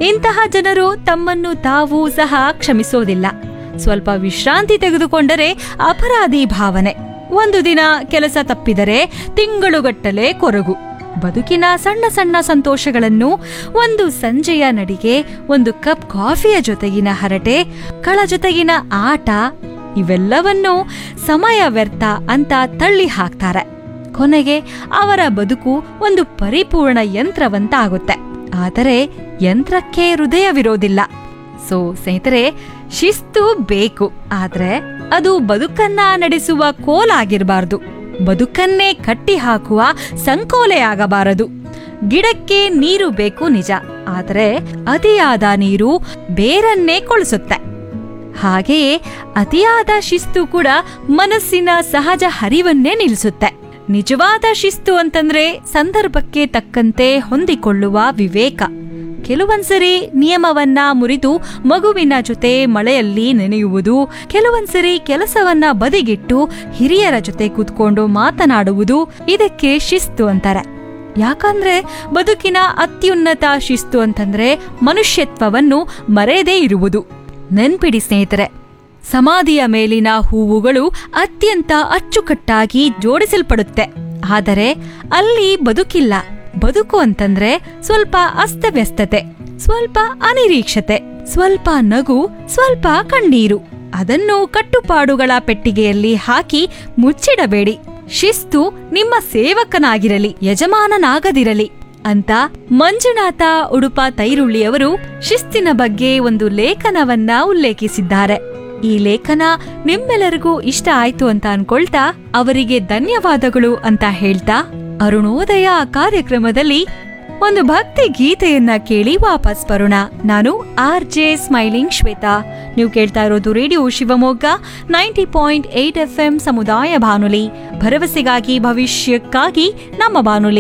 ಇಂತಹ ಜನರು ತಮ್ಮನ್ನು ತಾವು ಸಹ ಕ್ಷಮಿಸೋದಿಲ್ಲ ಸ್ವಲ್ಪ ವಿಶ್ರಾಂತಿ ತೆಗೆದುಕೊಂಡರೆ ಅಪರಾಧಿ ಭಾವನೆ ಒಂದು ದಿನ ಕೆಲಸ ತಪ್ಪಿದರೆ ತಿಂಗಳುಗಟ್ಟಲೆ ಕೊರಗು ಬದುಕಿನ ಸಣ್ಣ ಸಣ್ಣ ಸಂತೋಷಗಳನ್ನು ಒಂದು ಸಂಜೆಯ ನಡಿಗೆ ಒಂದು ಕಪ್ ಕಾಫಿಯ ಜೊತೆಗಿನ ಹರಟೆ ಕಳ ಜೊತೆಗಿನ ಆಟ ಇವೆಲ್ಲವನ್ನೂ ಸಮಯ ವ್ಯರ್ಥ ಅಂತ ತಳ್ಳಿ ಹಾಕ್ತಾರೆ ಕೊನೆಗೆ ಅವರ ಬದುಕು ಒಂದು ಪರಿಪೂರ್ಣ ಯಂತ್ರವಂತ ಆಗುತ್ತೆ ಆದರೆ ಯಂತ್ರಕ್ಕೆ ಹೃದಯವಿರೋದಿಲ್ಲ ಸೊ ಸ್ನೇಹಿತರೆ ಶಿಸ್ತು ಬೇಕು ಆದ್ರೆ ಅದು ಬದುಕನ್ನ ನಡೆಸುವ ಕೋಲಾಗಿರಬಾರ್ದು ಬದುಕನ್ನೇ ಕಟ್ಟಿ ಹಾಕುವ ಸಂಕೋಲೆ ಆಗಬಾರದು ಗಿಡಕ್ಕೆ ನೀರು ಬೇಕು ನಿಜ ಆದರೆ ಅತಿಯಾದ ನೀರು ಬೇರನ್ನೇ ಕೊಳಿಸುತ್ತೆ ಹಾಗೆಯೇ ಅತಿಯಾದ ಶಿಸ್ತು ಕೂಡ ಮನಸ್ಸಿನ ಸಹಜ ಹರಿವನ್ನೇ ನಿಲ್ಲಿಸುತ್ತೆ ನಿಜವಾದ ಶಿಸ್ತು ಅಂತಂದ್ರೆ ಸಂದರ್ಭಕ್ಕೆ ತಕ್ಕಂತೆ ಹೊಂದಿಕೊಳ್ಳುವ ವಿವೇಕ ಕೆಲವೊಂದ್ಸರಿ ನಿಯಮವನ್ನ ಮುರಿದು ಮಗುವಿನ ಜೊತೆ ಮಳೆಯಲ್ಲಿ ನೆನೆಯುವುದು ಕೆಲವೊಂದ್ಸರಿ ಕೆಲಸವನ್ನ ಬದಿಗಿಟ್ಟು ಹಿರಿಯರ ಜೊತೆ ಕೂತ್ಕೊಂಡು ಮಾತನಾಡುವುದು ಇದಕ್ಕೆ ಶಿಸ್ತು ಅಂತಾರೆ ಯಾಕಂದ್ರೆ ಬದುಕಿನ ಅತ್ಯುನ್ನತ ಶಿಸ್ತು ಅಂತಂದ್ರೆ ಮನುಷ್ಯತ್ವವನ್ನು ಮರೆಯದೇ ಇರುವುದು ನೆನ್ಪಿಡಿ ಸ್ನೇಹಿತರೆ ಸಮಾಧಿಯ ಮೇಲಿನ ಹೂವುಗಳು ಅತ್ಯಂತ ಅಚ್ಚುಕಟ್ಟಾಗಿ ಜೋಡಿಸಲ್ಪಡುತ್ತೆ ಆದರೆ ಅಲ್ಲಿ ಬದುಕಿಲ್ಲ ಬದುಕು ಅಂತಂದ್ರೆ ಸ್ವಲ್ಪ ಅಸ್ತವ್ಯಸ್ತತೆ ಸ್ವಲ್ಪ ಅನಿರೀಕ್ಷತೆ ಸ್ವಲ್ಪ ನಗು ಸ್ವಲ್ಪ ಕಣ್ಣೀರು ಅದನ್ನು ಕಟ್ಟುಪಾಡುಗಳ ಪೆಟ್ಟಿಗೆಯಲ್ಲಿ ಹಾಕಿ ಮುಚ್ಚಿಡಬೇಡಿ ಶಿಸ್ತು ನಿಮ್ಮ ಸೇವಕನಾಗಿರಲಿ ಯಜಮಾನನಾಗದಿರಲಿ ಅಂತ ಮಂಜುನಾಥ ಉಡುಪ ತೈರುಳ್ಳಿಯವರು ಶಿಸ್ತಿನ ಬಗ್ಗೆ ಒಂದು ಲೇಖನವನ್ನ ಉಲ್ಲೇಖಿಸಿದ್ದಾರೆ ಈ ಲೇಖನ ನಿಮ್ಮೆಲ್ಲರಿಗೂ ಇಷ್ಟ ಆಯ್ತು ಅಂತ ಅನ್ಕೊಳ್ತಾ ಅವರಿಗೆ ಧನ್ಯವಾದಗಳು ಅಂತ ಹೇಳ್ತಾ ಅರುಣೋದಯ ಕಾರ್ಯಕ್ರಮದಲ್ಲಿ ಒಂದು ಭಕ್ತಿ ಗೀತೆಯನ್ನ ಕೇಳಿ ವಾಪಸ್ ಬರೋಣ ನಾನು ಆರ್ ಜೆ ಸ್ಮೈಲಿಂಗ್ ಶ್ವೇತಾ ನೀವು ಕೇಳ್ತಾ ಇರೋದು radio Shivamogga ninety point eight F M ಸಮುದಾಯ ಬಾನುಲಿ ಭರವಸೆಗಾಗಿ ಭವಿಷ್ಯಕ್ಕಾಗಿ ನಮ್ಮ ಬಾನುಲಿ